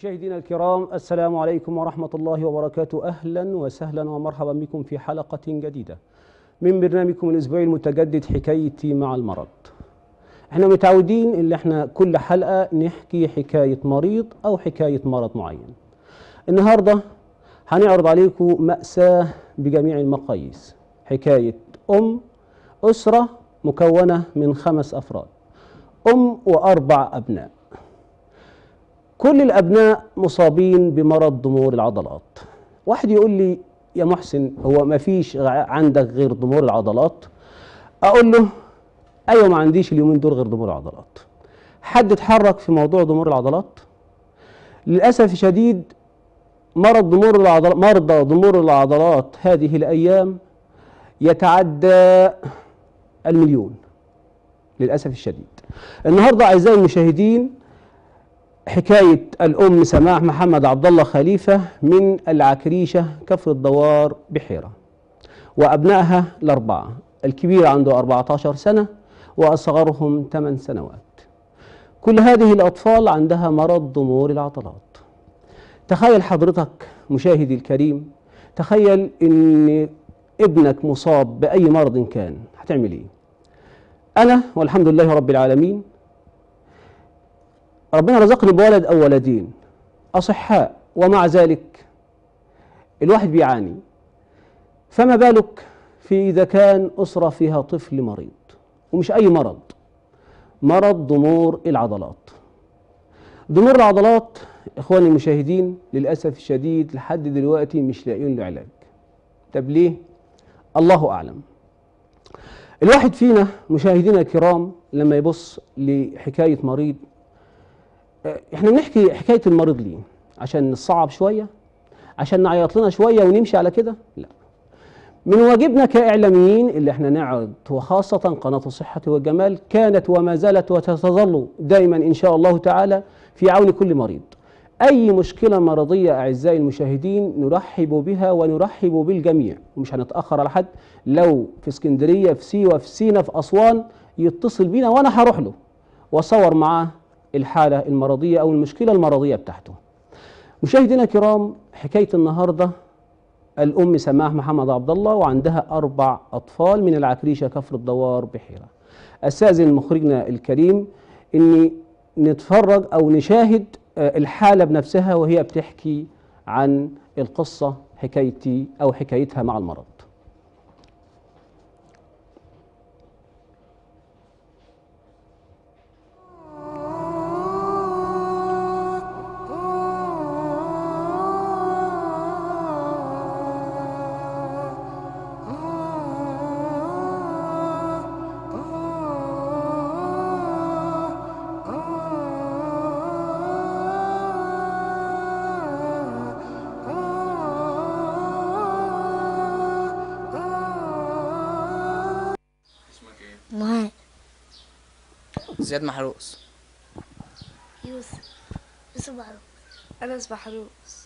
مشاهدينا الكرام السلام عليكم ورحمة الله وبركاته أهلا وسهلا ومرحبا بكم في حلقة جديدة من برنامجكم الأسبوعي المتجدد حكايتي مع المرض احنا متعودين ان احنا كل حلقة نحكي حكاية مريض أو حكاية مرض معين النهاردة هنعرض عليكم مأساة بجميع المقاييس حكاية أم أسرة مكونة من خمس أفراد أم وأربع أبناء كل الأبناء مصابين بمرض ضمور العضلات واحد يقول لي يا محسن هو ما فيش عندك غير ضمور العضلات أقول له أيوة ما عنديش اليومين دول غير ضمور العضلات حد اتحرك في موضوع ضمور العضلات للأسف الشديد مرض ضمور العضلات مرضى ضمور العضلات هذه الأيام يتعدى المليون للأسف الشديد النهاردة أعزائي المشاهدين حكاية الأم سماح محمد عبد الله خليفة من العكريشة كفر الدوار بحيرة وأبنائها الأربعة الكبير عنده 14 سنة وأصغرهم 8 سنوات كل هذه الأطفال عندها مرض ضمور العضلات تخيل حضرتك مشاهدي الكريم تخيل ان ابنك مصاب بأي مرض كان هتعمل ايه أنا والحمد لله رب العالمين ربنا رزقني بولد أو ولدين أصحاء ومع ذلك الواحد بيعاني فما بالك في إذا كان أسرة فيها طفل مريض ومش أي مرض مرض ضمور العضلات ضمور العضلات إخواني المشاهدين للأسف الشديد لحد دلوقتي مش لاقيين له علاج طب ليه؟ الله أعلم الواحد فينا مشاهدينا الكرام لما يبص لحكاية مريض احنا بنحكي حكاية المريض ليه عشان نصعب شوية عشان نعيط لنا شوية ونمشي على كده لا من واجبنا كإعلاميين اللي احنا نعرض وخاصة قناة الصحة والجمال كانت وما زالت وتظل دائما إن شاء الله تعالى في عون كل مريض أي مشكلة مرضية أعزائي المشاهدين نرحب بها ونرحب بالجميع ومش هنتأخر على حد لو في اسكندرية في سيوة في سينا في أسوان يتصل بينا وأنا هروح له وأصور معاه الحالة المرضية أو المشكلة المرضية بتاعته مشاهدينا الكرام حكاية النهاردة الأم سماح محمد عبد الله وعندها أربع أطفال من العكريشة كفر الدوار بحيرة أستاذن مخرجنا الكريم أني نتفرج أو نشاهد الحالة بنفسها وهي بتحكي عن القصة حكايتي أو حكايتها مع المرض نهاد زياد محروس يوسف يوسف معروف أنس بحروس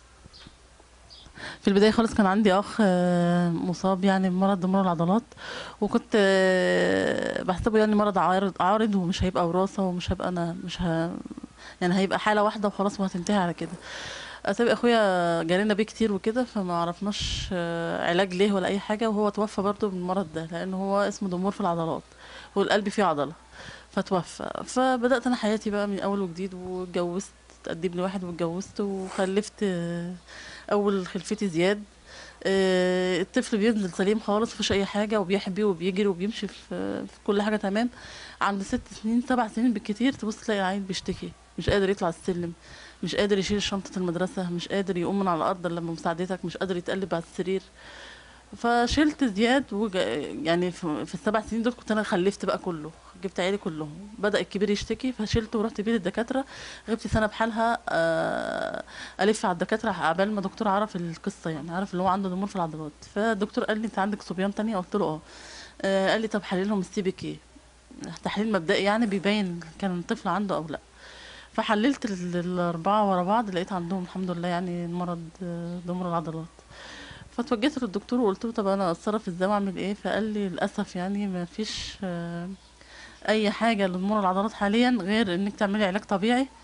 في البداية خالص كان عندي أخ آه، مصاب يعني بمرض ضمور العضلات وكنت آه، بحسبه يعني مرض عارض عارض ومش هيبقى وراثة ومش هيبقى أنا مش ه... يعني هيبقى حالة واحدة وخلاص وهتنتهي على كده أسابق أخويا جالنا بيه كتير وكده فما عرفناش آه، علاج ليه ولا أي حاجة وهو توفى برضه من المرض ده لأن هو اسمه ضمور في العضلات والقلب فيه عضلة فتوفى فبدأت أنا حياتي بقى من أول وجديد واتجوزت اتقدم لي واحد واتجوزت وخلفت آه، أول خلفتي زياد آه، الطفل بينزل سليم خالص مفيش أي حاجة وبيحبي وبيجري وبيمشي في, في كل حاجة تمام عند ست سنين سبع سنين بالكتير تبص تلاقي العيل بيشتكي مش قادر يطلع السلم مش قادر يشيل شنطة المدرسة مش قادر يقوم من على الأرض إلا بمساعدتك مش قادر يتقلب على السرير فشلت زياد وج... يعني في في السبع سنين دول كنت انا خلفت بقى كله جبت عيالي كلهم بدا الكبير يشتكي فشلته ورحت بيه للدكاتره غبت سنه بحالها آه، الف على الدكاتره عبال ما دكتور عرف القصه يعني عرف اللي هو عنده ضمور في العضلات فالدكتور قال لي انت عندك صبيان تانية قلت له اه آه، قال لي طب حللهم السي بي كي تحليل مبدئي يعني بيبين كان الطفل عنده او لا فحللت ال- الاربعه ورا بعض لقيت عندهم الحمد لله يعني المرض آه، ضمور العضلات فتوجهت للدكتور وقلت له طب انا اتصرف ازاي واعمل ايه فقال لي للاسف يعني ما فيش آه، اي حاجه لضمور العضلات حاليا غير انك تعملي علاج طبيعي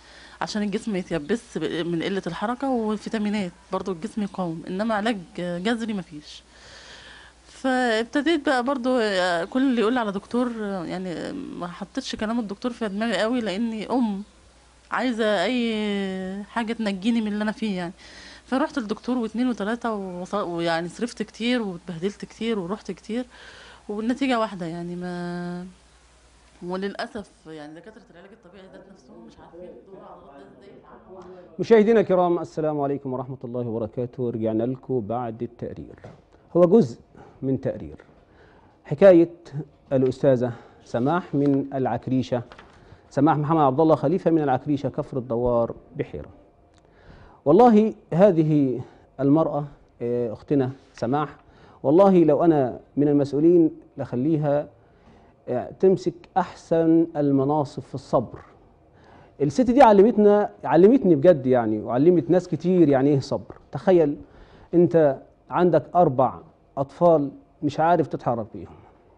عشان الجسم ما يتيبس ب- من قله الحركه وفيتامينات برضو الجسم يقاوم انما علاج جذري مفيش فابتديت بقى برضو آه، كل اللي يقول لي على دكتور آه، يعني آه، ما حطيتش كلام الدكتور في دماغي قوي لاني ام عايزه اي حاجه تنجيني من اللي انا فيه يعني فرحت للدكتور واثنين وثلاثه وص- ويعني صرفت كتير واتبهدلت كتير ورحت كتير والنتيجه واحده يعني ما وللاسف يعني دكاتره العلاج الطبيعي ذات نفسهم مش عارفين دور العضلات ده ازاي مشاهدينا الكرام السلام عليكم ورحمة الله وبركاته رجعنا لكم بعد التقرير هو جزء من تقرير حكاية الأستاذة سماح من العكريشة سماح محمد عبد الله خليفة من العكريشة كفر الدوار بحيرة والله هذه المرأة آه، أختنا سماح والله لو أنا من المسؤولين لخليها آه، تمسك أحسن المناصب في الصبر الست دي علمتنا علمتني بجد يعني وعلمت ناس كتير يعني ايه صبر تخيل انت عندك اربع اطفال مش عارف تتحرك بيهم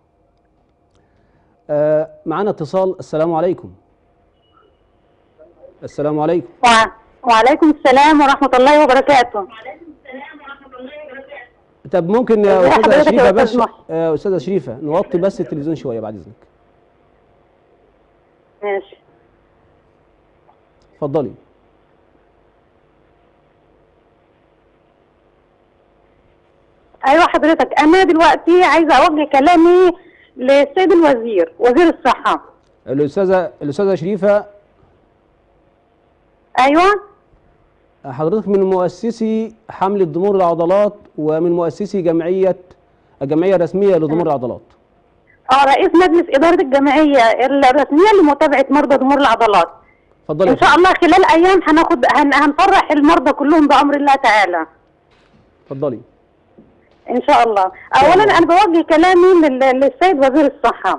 آه معانا اتصال السلام عليكم السلام عليكم وع- وعليكم السلام ورحمة الله وبركاته طب ممكن يا ازي استاذه حضرتك يا شريفه أستاذ بس محسن؟ آه استاذه شريفه نوطي بس التلفزيون شويه بعد اذنك ماشي اتفضلي أيوة حضرتك أنا دلوقتي عايزة أوجه كلامي للسيد الوزير وزير الصحة الاستاذه الاستاذه شريفه أيوة حضرتك من مؤسسي حملة ضمور العضلات ومن مؤسسي جمعية الجمعية الرسمية لضمور العضلات اه رئيس مجلس إدارة الجمعية الرسمية لمتابعة مرضى ضمور العضلات اتفضلي يا إن شاء الله خلال أيام هناخد هن- هنفرح المرضى كلهم بأمر الله تعالى اتفضلي ان شاء الله اولا انا بوجه كلامي لل- للسيد وزير الصحه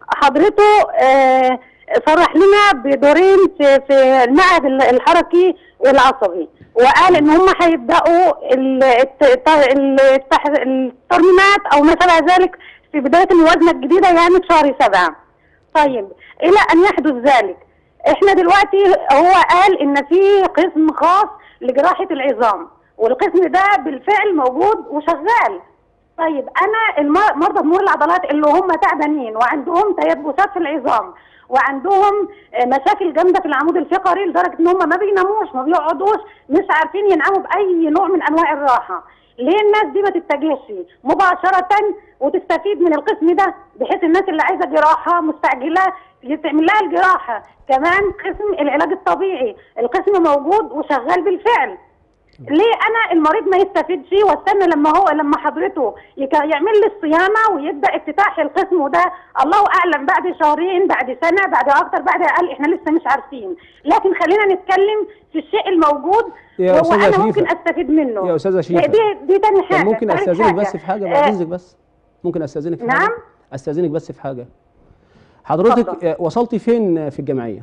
حضرته آه، صرح لنا بدورين في في المعهد ال- الحركي والعصبي وقال ان هم هيبداوا ال- الت- الت- ال- التح- الترميمات او ما شابه ذلك في بدايه الموازنه الجديده يعني في شهر سبعه طيب الى ان يحدث ذلك احنا دلوقتي هو قال ان في قسم خاص لجراحه العظام والقسم ده بالفعل موجود وشغال طيب انا الم- مرضى ضمور العضلات اللي هم تعبانين وعندهم تيبسات في العظام وعندهم آه، مشاكل جامده في العمود الفقري لدرجه ان هم ما بيناموش ما بيقعدوش مش عارفين يناموا باي نوع من انواع الراحه ليه الناس دي ما تتجهش مباشره وتستفيد من القسم ده بحيث الناس اللي عايزه جراحه مستعجله يتعمل لها الجراحه كمان قسم العلاج الطبيعي القسم موجود وشغال بالفعل ليه انا المريض ما يستفيدش واستنى لما هو لما حضرته يك- يعمل لي الصيانه ويبدا افتتاح القسم وده الله اعلم بعد شهرين بعد سنه بعد اكتر بعد اقل احنا لسه مش عارفين لكن خلينا نتكلم في الشيء الموجود يا وهو أستاذة انا شريفة. ممكن استفيد منه يا أستاذة شريفة. دي دي تاني حاجه طب ممكن تالت استاذنك بس في حاجة بعد آه، اذنك بس ممكن استاذنك في نعم؟ حاجة استاذنك بس في حاجة حضرتك اتفضل. آه، وصلتي فين في الجمعية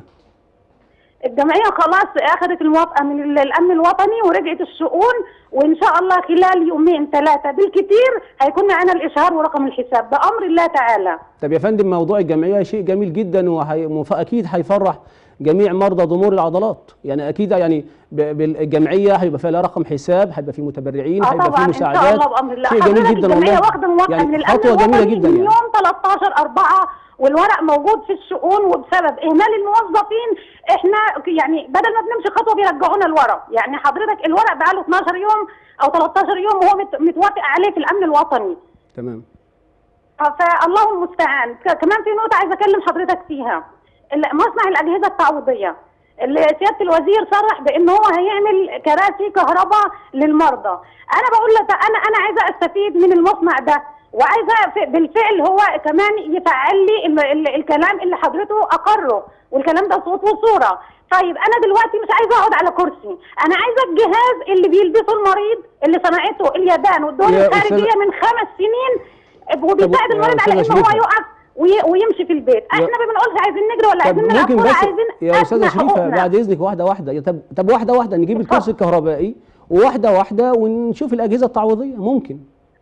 الجمعية خلاص أخذت الموافقة من ال- الأمن الوطني ورجعت الشؤون وإن شاء الله خلال يومين ثلاثة بالكثير هيكون معنا الإشهار ورقم الحساب بأمر الله تعالى طب يا فندم موضوع الجمعية شيء جميل جدا وأكيد هيفرح جميع مرضى ضمور العضلات يعني أكيد يعني ب- بالجمعية هيبقى فيها لها رقم حساب هيبقى فيه متبرعين اه هيبقى طبعا فيه ان شاء مساعدات الله بامر الله شيء جميل حضرتك جدا الجمعيه والله واخده موافقه من يعني الامن خطوة جميلة الوطني جدا من يعني يوم 13 4 والورق موجود في الشؤون وبسبب اهمال الموظفين احنا يعني بدل ما بنمشي خطوه بيرجعونا الورق يعني حضرتك الورق بقاله 12 يوم او 13 يوم وهو مت- متوافق عليه في الامن الوطني تمام فالله المستعان ك- كمان في نقطة عايزة أكلم حضرتك فيها ال- مصنع الأجهزة التعويضية اللي سيادة الوزير صرح بأن هو هيعمل كراسي كهرباء للمرضى أنا بقول لك أنا أنا عايزة أستفيد من المصنع ده وعايزة ف- بالفعل هو كمان يفعل لي ال- ال- الكلام اللي حضرته أقره والكلام ده صوت وصورة طيب انا دلوقتي مش عايزه اقعد على كرسي انا عايزه الجهاز اللي بيلبسه المريض اللي صنعته اليابان والدول يا الخارجيه أستاذة- من خمس سنين وبيساعد يا المريض على أستاذة ان هو شريفة. يقف وي- ويمشي في البيت احنا ما بنقولش عايزين نجري ولا طب عايزين نلعب ممكن كوره بس عايزين يا استاذه أسمع شريفه حقوقنا. بعد اذنك واحده واحده يا طب طب واحده واحده نجيب اتفضل. الكرسي الكهربائي وواحده واحده ونشوف الاجهزه التعويضيه ممكن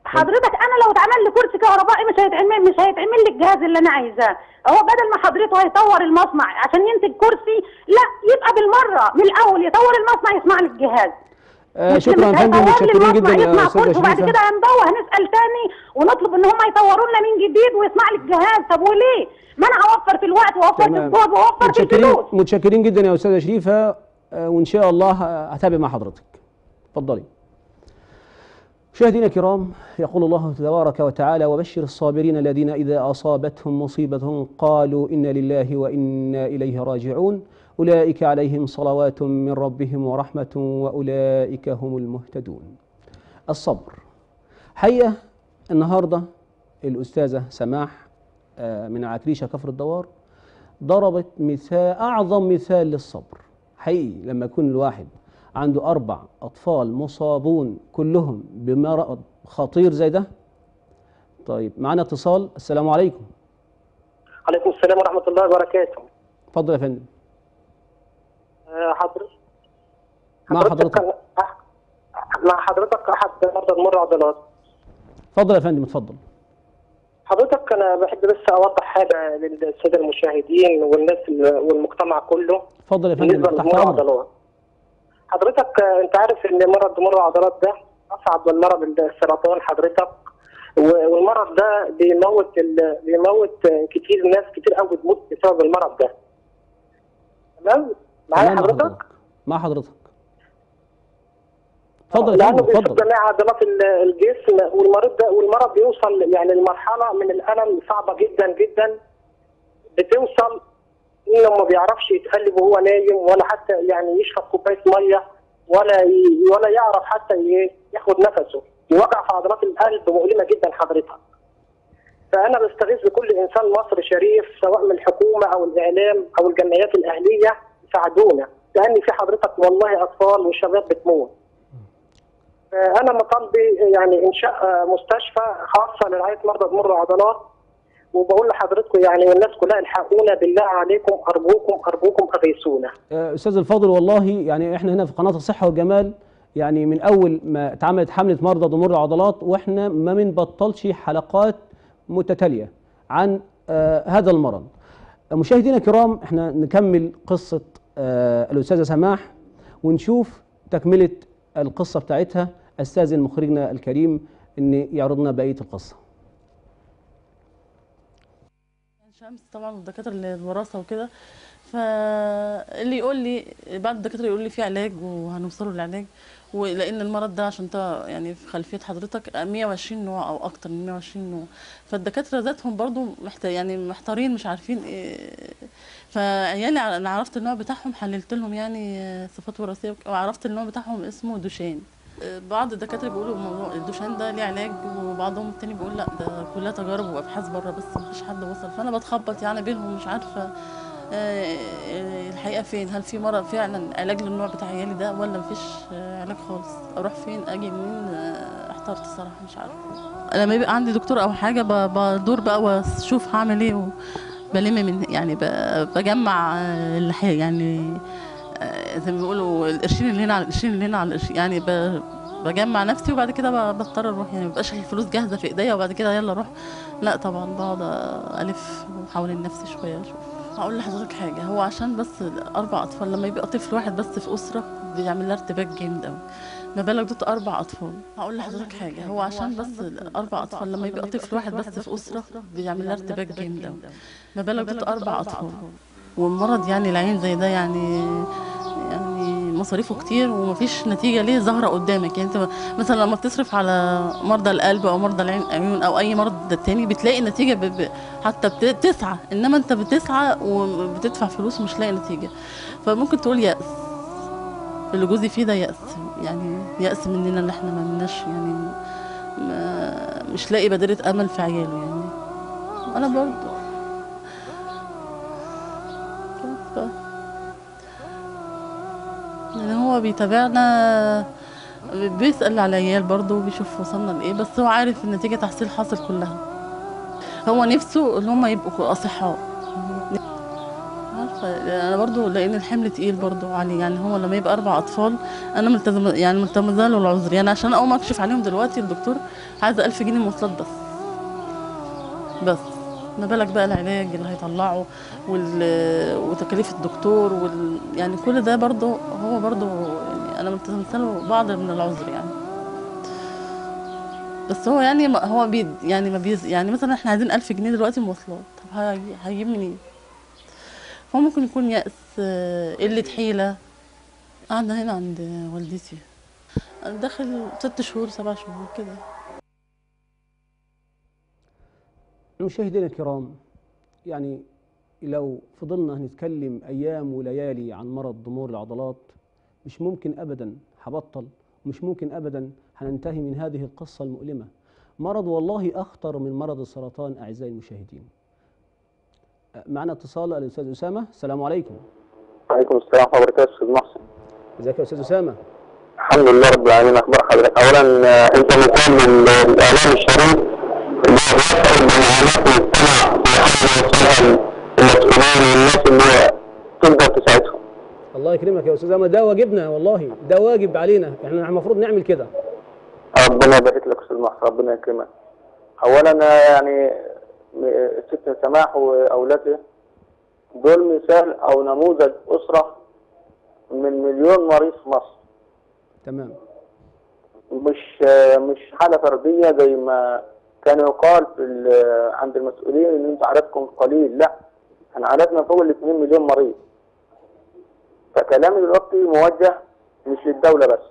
حضرتك انا لو اتعمل لي كرسي كهربائي مش هيتعمل مش هيتعمل لي الجهاز اللي انا عايزاه هو بدل ما حضرته هيطور المصنع عشان ينتج كرسي لا يبقى بالمره من الاول يطور المصنع يصنع لي الجهاز آه مش- شكرا يا مش فندم هيطور لي متشكرين جدا المصنع يا يصنع استاذه كرسي وبعد شريفه كده هندوه هنسال تاني ونطلب ان هم يطوروا لنا من جديد ويصنع لي الجهاز طب وليه؟ ما انا اوفر في الوقت واوفر في تمام. الجهد واوفر في متشكرين الفلوس متشكرين جدا يا استاذه شريفه آه، وان شاء الله هتابع مع حضرتك اتفضلي مشاهدينا الكرام يقول الله تبارك وتعالى وبشر الصابرين الذين إذا أصابتهم مصيبة قالوا إنا لله وإنا إليه راجعون أولئك عليهم صلوات من ربهم ورحمة وأولئك هم المهتدون الصبر حقيقة النهاردة الأستاذة سماح آه، من عكريشة كفر الدوار ضربت مثال أعظم مثال للصبر حقيقي لما يكون الواحد عنده أربع أطفال مصابون كلهم بمرض خطير زي ده طيب معنا اتصال السلام عليكم عليكم السلام ورحمة الله وبركاته اتفضل يا فندم آه، حضرتك مع حضرتك أح- مع حضرتك أحد مرضى المر عضلات اتفضل يا فندم اتفضل حضرتك أنا بحب بس أوضح حاجة للسادة المشاهدين والناس ال- والمجتمع كله اتفضل يا فندم بالنسبة تحت للمر أمرك عضلات حضرتك آه، أنت عارف إن مرض مر عضلات ده أصعب من مرض السرطان حضرتك و- والمرض ده بيموت ال- بيموت آه، كتير ناس كتير قوي بتموت بسبب المرض ده تمام معايا تمام مع حضرتك؟ مع حضرتك اتفضل يا لانه فندم بيشوف اتفضل جميع عضلات ال- الجسم والمريض ده والمرض بيوصل يعني لمرحله من الالم صعبه جدا جدا بتوصل انه ما بيعرفش يتقلب وهو نايم ولا حتى يعني يشرب كوبايه ميه ولا ي... ولا يعرف حتى ي... ياخد نفسه يوقع في عضلات القلب مؤلمه جدا حضرتك فانا بستغيث بكل انسان مصري شريف سواء من الحكومه او الاعلام او الجمعيات الاهليه يساعدونا لان في حضرتك والله اطفال وشباب بتموت انا مطالبي يعني انشاء مستشفى خاصه لرعايه مرضى ضمور العضلات وبقول لحضرتكم يعني والناس كلها الحقونا بالله عليكم ارجوكم ارجوكم اغيثونا آه، استاذ الفاضل والله يعني احنا هنا في قناه الصحه والجمال يعني من اول ما اتعملت حمله مرضى ضمور العضلات واحنا ما بنبطلش حلقات متتاليه عن آه هذا المرض. مشاهدينا الكرام احنا نكمل قصه آه الاستاذه سماح ونشوف تكمله القصه بتاعتها استاذن مخرجنا الكريم ان يعرض لنا بقيه القصه. شمس طبعا والدكاتره اللي الوراثه وكده فاللي يقول لي بعض الدكاتره يقول لي في علاج وهنوصلوا للعلاج ولان المرض ده عشان تا يعني في خلفيه حضرتك 120 نوع او اكتر من 120 نوع فالدكاتره ذاتهم برضو محت... يعني محتارين مش عارفين ايه فعيالي ع- انا عرفت النوع بتاعهم حللت لهم يعني آه، صفات وراثيه وك- وعرفت النوع بتاعهم اسمه دوشان آه، بعض الدكاتره بيقولوا موضوع الدوشان ده ليه علاج وبعضهم التاني بيقول لا ده كلها تجارب وابحاث بره بس مفيش حد وصل فانا بتخبط يعني بينهم مش عارفه آه، آه، الحقيقه فين هل في مرض فعلا علاج للنوع بتاع عيالي ده ولا مفيش آه، علاج خالص اروح فين اجي منين آه، احترت الصراحه مش عارفه لما يبقى عندي دكتور او حاجه ب- بدور بقى واشوف هعمل ايه و- بلم من يعني ب- بجمع آه، اللي حي- يعني آه، زي ما بيقولوا القرشين اللي هنا على القرشين اللي هنا على القرشين يعني ب- بجمع نفسي وبعد كده ب- بضطر اروح يعني مبقاش الفلوس جاهزه في ايديا وبعد كده يلا اروح لا طبعا بقعد الف حوالين نفسي شويه اشوف هقول لحضرتك حاجه هو عشان بس اربع اطفال لما يبقى طفل واحد بس في اسره بيعمل لها ارتباك جامد قوي ما بالك دوت اربع اطفال هقول لحضرتك حاجه هو عشان بس اربع اطفال لما يبقى طفل واحد بس في اسره بيعمل لها ارتباك جامد قوي ما بالك دوت اربع اطفال والمرض يعني العين زي ده يعني يعني مصاريفه كتير ومفيش نتيجه ليه ظاهره قدامك يعني انت مثلا لما بتصرف على مرضى القلب او مرضى العين عيون او اي مرض تاني بتلاقي النتيجه ب... ب... حتى بت- بتسعى انما انت بتسعى وبتدفع فلوس ومش لاقي نتيجه فممكن تقول يأس اللي جوزي فيه ده يأس يعني يأس مننا ان احنا ما لناش يعني ما مش لاقي بادرة امل في عياله يعني انا برضه ف- يعني هو بيتابعنا بيسأل على العيال برضه وبيشوف وصلنا لإيه بس هو عارف النتيجة تحصيل حاصل كلها هو نفسه إن هم يبقوا أصحاء عارفة انا برضو لان الحمل تقيل برضو عليه يعني هو لما يبقى اربع اطفال انا ملتزمه يعني ملتزمه له العذر يعني عشان اقوم اكشف عليهم دلوقتي الدكتور عايزه 1000 جنيه مواصلات بس بس ما بالك بقى العلاج اللي هيطلعه وال... وتكاليف الدكتور وال... يعني كل ده برضو هو برضو يعني انا ملتزمه له بعض من العذر يعني بس هو يعني ما- هو بيد يعني ما بيز يعني مثلا احنا عايزين 1000 جنيه دلوقتي مواصلات طب هيجي- هيجيب منين هو ممكن يكون يأس آه، قلة حيلة قاعدة هنا عند والدتي داخل ست شهور سبع شهور كده مشاهدينا الكرام يعني لو فضلنا نتكلم ايام وليالي عن مرض ضمور العضلات مش ممكن ابدا هبطل مش ممكن ابدا هننتهي من هذه القصه المؤلمه مرض والله اخطر من مرض السرطان اعزائي المشاهدين معنا اتصال الاستاذ اسامه السلام عليكم وعليكم السلام ورحمة الله وبركاته أستاذ محسن ازيك يا استاذ اسامه الحمد لله رب العالمين أخبار حضرتك أولا آه، أنت مثال من الإعلام الشريف اللي هو بيسأل بمعاناة المجتمع ويحاول يوصلها للمسؤولين والناس اللي هي تقدر تساعدهم الله يكرمك يا استاذ اسامه ده واجبنا والله ده واجب علينا احنا المفروض نعمل كده ربنا يبارك لك أستاذ محسن ربنا يكرمك أولا آه، يعني م- الست سماح وأولادها دول مثال أو نموذج أسرة من مليون مريض في مصر تمام مش مش حالة فردية زي ما كان يقال في ال- عند المسؤولين ان انت عددكم قليل لا احنا عددنا فوق ال 2 مليون مريض فكلامي دلوقتي موجه مش للدولة بس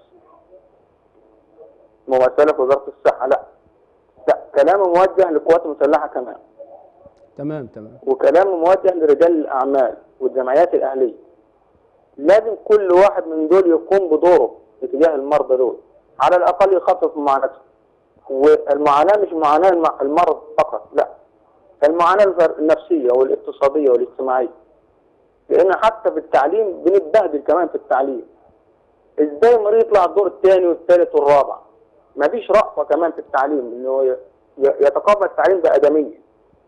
ممثلة في وزارة الصحة لا لا كلامي موجه للقوات المسلحة كمان تمام تمام وكلام موجه لرجال الأعمال والجمعيات الأهلية لازم كل واحد من دول يقوم بدوره اتجاه المرضى دول على الأقل يخفف من معاناتهم والمعاناة مش معاناة الم- المرض فقط لا المعاناة الفر- النفسية والاقتصادية والاجتماعية لأن حتى في التعليم بنتبهدل كمان في التعليم ازاي مريض يطلع الدور الثاني والثالث والرابع مفيش رأفة كمان في التعليم انه ي- ي- يتقبل التعليم بأدمية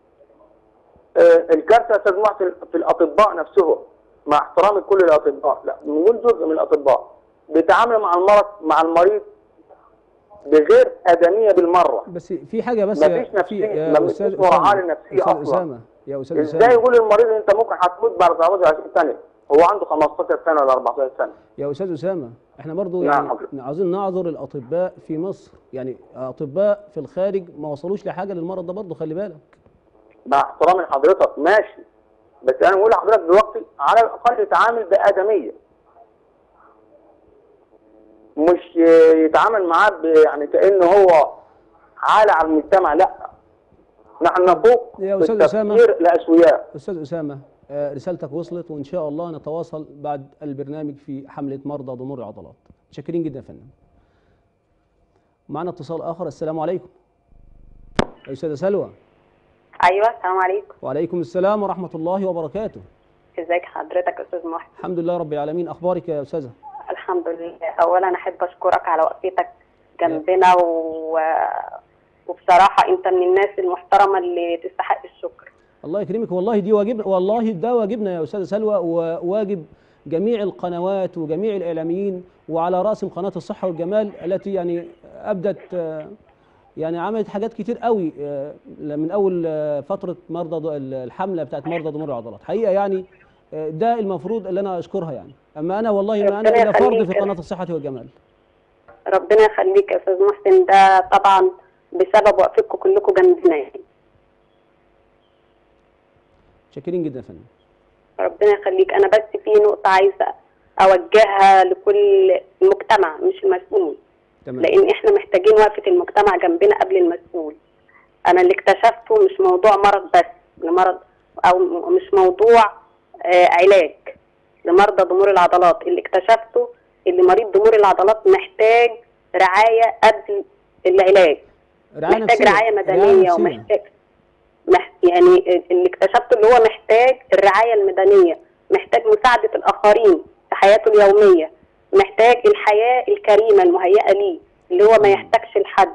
آه، الكارثه يا استاذ محسن في الاطباء نفسهم مع احترامي لكل الاطباء لا بنقول جزء من الاطباء بيتعاملوا مع المرض مع المريض بغير ادميه بالمره بس في حاجه بس مفيش يا- نفسية، في يا مفيش استاذ مراعاة اسامه للنفسية استاذ أصلاً. اسامه يا استاذ ازاي اسامه يقول للمريض انت ممكن هتموت بعد 23 سنه هو عنده 15 سنه ولا 14 سنه يا استاذ اسامه احنا برضو نعم يعني حضرتك. عاوزين نعذر الاطباء في مصر يعني اطباء في الخارج ما وصلوش لحاجه للمرض ده برضو خلي بالك مع احترامي لحضرتك ماشي بس انا بقول لحضرتك دلوقتي على الاقل يتعامل بادميه مش يتعامل معاه ب- يعني كانه هو عالة على المجتمع لا نحن نفوق يا أستاذ أسامة. بالتفكير لاسوياء استاذ اسامه آه، رسالتك وصلت وان شاء الله نتواصل بعد البرنامج في حمله مرضى ضمور العضلات متشكرين جدا يا فندم معنا اتصال اخر السلام عليكم يا استاذه سلوى ايوه السلام عليكم وعليكم السلام ورحمه الله وبركاته ازيك حضرتك استاذ محسن الحمد لله رب العالمين اخبارك يا استاذه الحمد لله اولا احب اشكرك على وقفتك جنبنا و... وبصراحه انت من الناس المحترمه اللي تستحق الشكر الله يكرمك والله دي واجب والله ده واجبنا يا استاذه سلوى وواجب جميع القنوات وجميع الاعلاميين وعلى راسهم قناه الصحه والجمال التي يعني ابدت آه، يعني عملت حاجات كتير قوي آه، من اول آه، فتره مرضى ض- الحمله بتاعت مرضى ضمور العضلات حقيقه يعني آه، ده المفروض اللي انا اشكرها يعني اما انا والله ما انا ربنا الا فرد يخليك في يا قناه الصحه والجمال ربنا يخليك يا استاذ محسن ده طبعا بسبب وقفتكم كلكم جنبنا يعني شاكرين جدا يا فندم ربنا يخليك انا بس في نقطه عايزه اوجهها لكل المجتمع مش المسؤول تمام لان احنا محتاجين وقفه المجتمع جنبنا قبل المسؤول انا اللي اكتشفته مش موضوع مرض بس لمرض او م- مش موضوع آه علاج لمرضى ضمور العضلات اللي اكتشفته اللي مريض ضمور العضلات محتاج رعايه قبل العلاج رعايه محتاج نفسيه رعايه مدنيه نفسية. ومحتاج مح... يعني اللي اكتشفته اللي هو محتاج الرعايه المدنيه محتاج مساعده الاخرين في حياته اليوميه محتاج الحياه الكريمه المهيئه ليه اللي هو ما يحتاجش لحد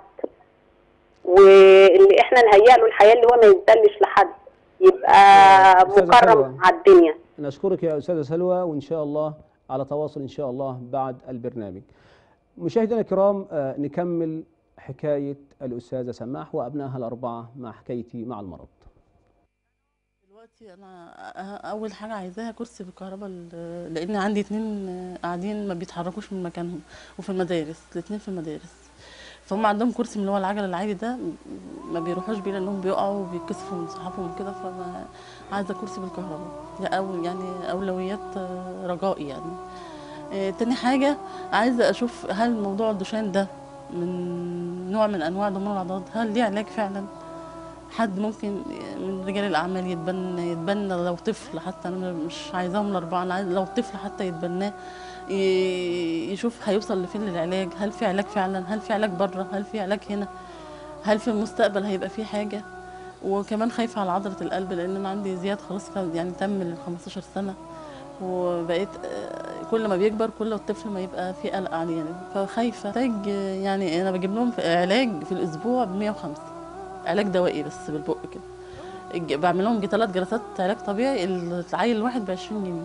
واللي احنا نهيئ له الحياه اللي هو ما يذلش لحد يبقى أستاذة حلوة. مكرم على الدنيا نشكرك يا أستاذة سلوى وإن شاء الله على تواصل إن شاء الله بعد البرنامج مشاهدينا الكرام آه، نكمل حكاية الأستاذة سماح وأبنائها الأربعة مع حكايتي مع المرض دلوقتي انا أه- اول حاجه عايزاها كرسي بالكهرباء ل- لان عندي اتنين قاعدين ما بيتحركوش من مكانهم وفي المدارس الاتنين في المدارس فهم عندهم كرسي من اللي هو العجل العادي ده م- ما بيروحوش بيه لانهم بيقعوا وبيتكسفوا من صحابهم وكده فانا عايزه كرسي بالكهرباء ده أو يعني اولويات آه، رجائي يعني آه، تاني حاجه عايزه اشوف هل موضوع الدشان ده من نوع من انواع ضمور العضلات هل ليه علاج فعلا حد ممكن من رجال الاعمال يتبنى يتبنى لو طفل حتى انا مش عايزاهم الاربعه انا عايز لو طفل حتى يتبناه ي- يشوف هيوصل لفين للعلاج هل في علاج فعلا هل في علاج بره هل في علاج هنا هل في المستقبل هيبقى في حاجه وكمان خايفه على عضله القلب لان انا عندي زياد خلاص كان- يعني تم ال 15 سنه وبقيت آه، كل ما بيكبر كل الطفل ما يبقى في قلق عليه يعني فخايفه محتاج آه، يعني انا بجيب لهم في علاج في الاسبوع ب 105 علاج دوائي بس بالبق كده الج- بعمل لهم ثلاث جلسات علاج طبيعي العيل الواحد ب 20 جنيه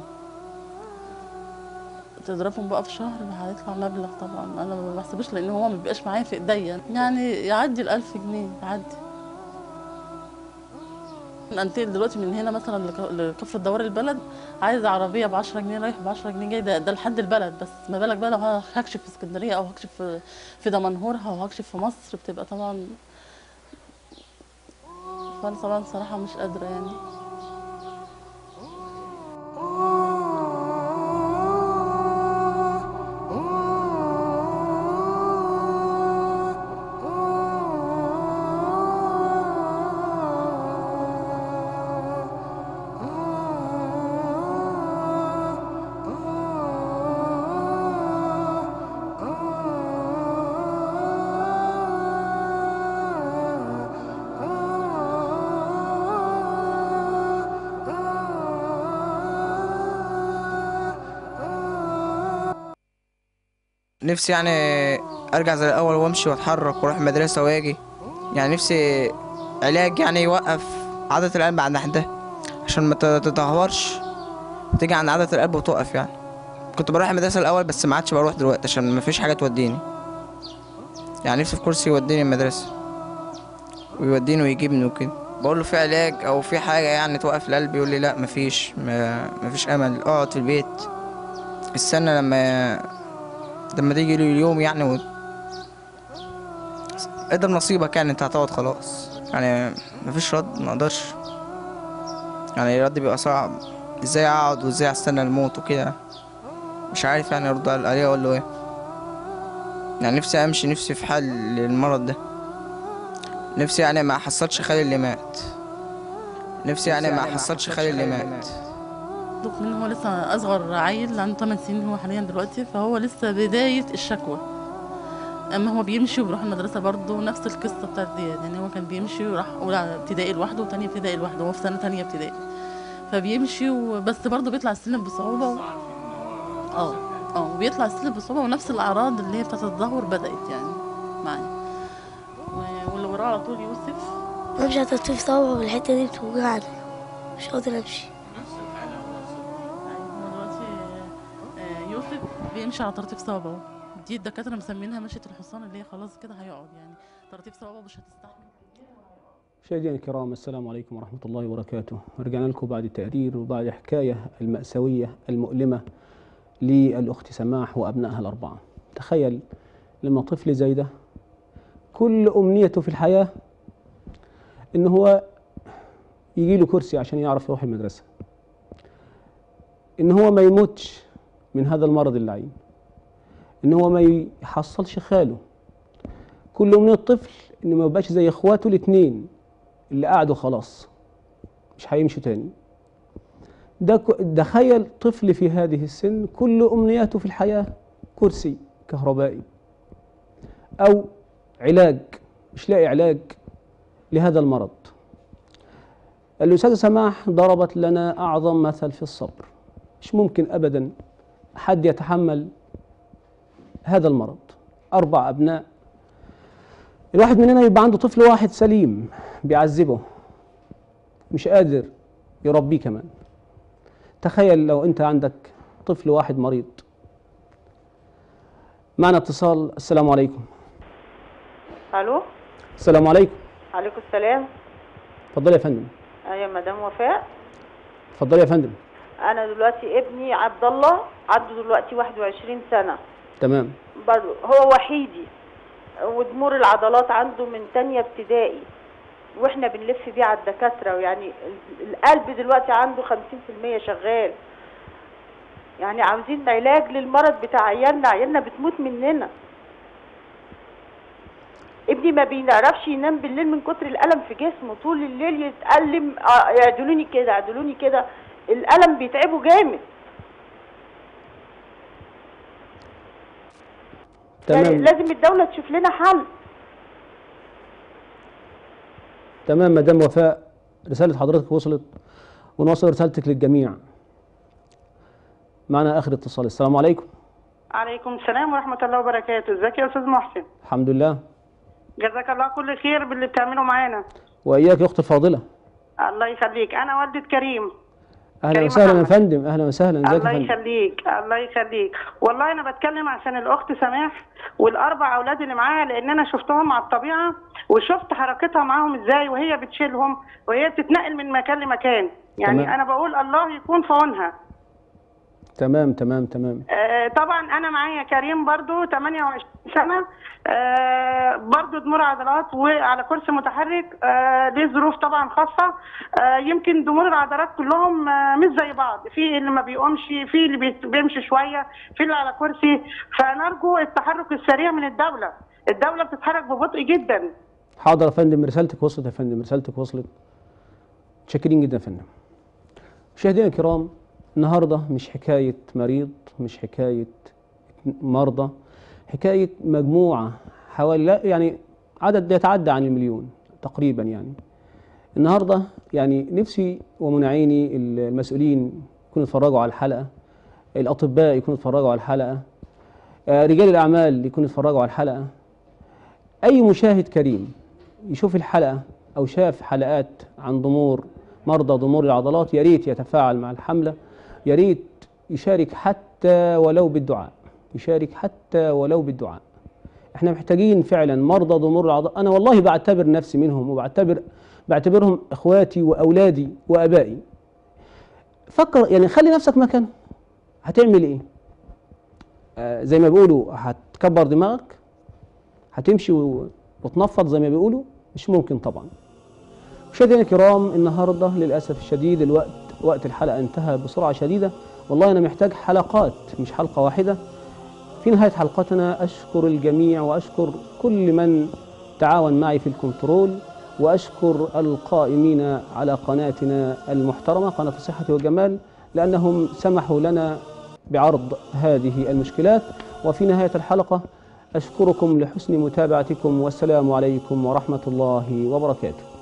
تضربهم بقى في شهر هيطلع مبلغ طبعا انا ما بحسبوش لان هو ما بيبقاش معايا في ايديا يعني يعدي ال 1000 جنيه يعدي انتقل دلوقتي من هنا مثلا لك- لكفر الدوار البلد عايز عربيه ب 10 جنيه رايح ب 10 جنيه جاي ده, ده لحد البلد بس ما بالك بقى لو هكشف في اسكندريه او هكشف في في دمنهور او هكشف في مصر بتبقى طبعا فانا طبعا صراحه مش قادره يعني نفسي يعني ارجع زي الاول وامشي واتحرك واروح المدرسه واجي يعني نفسي علاج يعني يوقف عضله القلب عند حدها عشان ما تت- تتدهورش تيجي عند عضله القلب وتقف يعني كنت بروح المدرسه الاول بس ما عادش بروح دلوقتي عشان ما فيش حاجه توديني يعني نفسي في كرسي يوديني المدرسه ويوديني ويجيبني وكده بقول له في علاج او في حاجه يعني توقف القلب يقول لي لا مفيش ما مفيش امل اقعد في البيت استنى لما لما تيجي لي اليوم يعني و... قدر نصيبك يعني انت هتقعد خلاص يعني مفيش رد ما اقدرش يعني الرد بيبقى صعب ازاي اقعد وازاي استنى الموت وكده مش عارف يعني ارد عليه اقول له ايه يعني نفسي امشي نفسي في حل للمرض ده نفسي يعني ما حصلش خالي اللي مات نفسي يعني ما حصلش خالي اللي مات دوك منه هو لسه اصغر عيل عنده 8 سنين هو حاليا دلوقتي فهو لسه بدايه الشكوى اما هو بيمشي وبيروح المدرسه برضه نفس القصه بتاعت زياد يعني هو كان بيمشي وراح اولى ابتدائي لوحده وتانية ابتدائي لوحده هو في سنه تانية ابتدائي فبيمشي وبس برضه بيطلع السلم بصعوبه و... اه اه وبيطلع السلم بصعوبه ونفس الاعراض اللي هي بتاعت التدهور بدات يعني معايا و- واللي وراه على طول يوسف بمشي على تطفيف صوابع والحتة دي بتوجعني مش قادر امشي هو دلوقتي آه، يوسف بيمشي على ترتيب صوابعه دي الدكاتره مسمينها مشية الحصان اللي هي خلاص كده هيقعد يعني ترتيب صوابعه مش هتستحمل مشاهدينا الكرام السلام عليكم ورحمة الله وبركاته رجعنا لكم بعد التقرير وبعد حكاية المأساوية المؤلمة للأخت سماح وأبنائها الأربعة تخيل لما طفل زي ده كل أمنيته في الحياة إن هو يجي له كرسي عشان يعرف يروح المدرسة إن هو ما يموتش من هذا المرض اللعين إن هو ما يحصلش خاله كل أمنية الطفل إنه ما يبقاش زي إخواته الاتنين اللي قعدوا خلاص مش هيمشوا تاني ده ك- تخيل طفل في هذه السن كل أمنياته في الحياة كرسي كهربائي أو علاج مش لاقي علاج لهذا المرض الأستاذة سماح ضربت لنا أعظم مثل في الصبر مش ممكن أبدا حد يتحمل هذا المرض أربع أبناء الواحد مننا يبقى عنده طفل واحد سليم بيعذبه مش قادر يربيه كمان تخيل لو أنت عندك طفل واحد مريض معنا اتصال السلام عليكم الو السلام عليكم عليكم السلام اتفضلي يا فندم ايوه مدام وفاء اتفضلي يا فندم انا دلوقتي ابني عبد الله عنده دلوقتي 21 سنه تمام برضه هو وحيدي وضمور العضلات عنده من تانية ابتدائي واحنا بنلف بيه على الدكاتره ويعني ال- القلب دلوقتي عنده 50% شغال يعني عاوزين علاج للمرض بتاع عيالنا عيالنا بتموت مننا ابني ما بيعرفش ينام بالليل من كتر الالم في جسمه طول الليل يتألم آه، يعدلوني كده يعدلوني كده الالم بيتعبه جامد يعني تمام لازم الدولة تشوف لنا حل تمام مدام وفاء رسالة حضرتك وصلت ونوصل رسالتك للجميع معنا آخر اتصال السلام عليكم عليكم السلام ورحمة الله وبركاته ازيك يا أستاذ محسن الحمد لله جزاك الله كل خير باللي بتعمله معانا وإياك يا أختي الفاضلة الله يخليك أنا والدة كريم أهلا كريم وسهلا يا محمد. فندم أهلا وسهلا ازيك الله يا فندم يخليك الله يخليك والله أنا بتكلم عشان الأخت سماح والأربع أولاد اللي معاها لأن أنا شفتهم على الطبيعة وشفت حركتها معاهم إزاي وهي بتشيلهم وهي بتتنقل من مكان لمكان يعني تمام. أنا بقول الله يكون في عونها تمام تمام تمام آه، طبعا انا معايا كريم برضو 28 سنه آه، برضو ضمور عضلات وعلى كرسي متحرك آه، ليه ظروف طبعا خاصه آه، يمكن ضمور العضلات كلهم آه، مش زي بعض في اللي ما بيقومش في اللي بيت- بيمشي شويه في اللي على كرسي فنرجو التحرك السريع من الدوله الدوله بتتحرك ببطء جدا حاضر يا فندم رسالتك وصلت يا فندم رسالتك وصلت متشكرين جدا يا فندم مشاهدينا الكرام النهارده مش حكاية مريض مش حكاية مرضى حكاية مجموعة حوالي لا يعني عدد يتعدى عن المليون تقريبا يعني النهارده يعني نفسي ومنعيني المسؤولين يكونوا يتفرجوا على الحلقة الأطباء يكونوا يتفرجوا على الحلقة آه، رجال الأعمال يكونوا يتفرجوا على الحلقة أي مشاهد كريم يشوف الحلقة أو شاف حلقات عن ضمور مرضى ضمور العضلات يا ريت يتفاعل مع الحملة يا ريت يشارك حتى ولو بالدعاء يشارك حتى ولو بالدعاء احنا محتاجين فعلا مرضى ضمور العضلات انا والله بعتبر نفسي منهم وبعتبر بعتبرهم اخواتي واولادي وابائي فكر يعني خلي نفسك مكانهم هتعمل ايه آه زي ما بيقولوا هتكبر دماغك هتمشي و- وتنفض زي ما بيقولوا مش ممكن طبعا مشاهدينا الكرام النهارده للاسف الشديد الوقت وقت الحلقه انتهى بسرعه شديده والله انا محتاج حلقات مش حلقه واحده في نهايه حلقتنا اشكر الجميع واشكر كل من تعاون معي في الكنترول واشكر القائمين على قناتنا المحترمه قناه الصحه والجمال لانهم سمحوا لنا بعرض هذه المشكلات وفي نهايه الحلقه اشكركم لحسن متابعتكم والسلام عليكم ورحمه الله وبركاته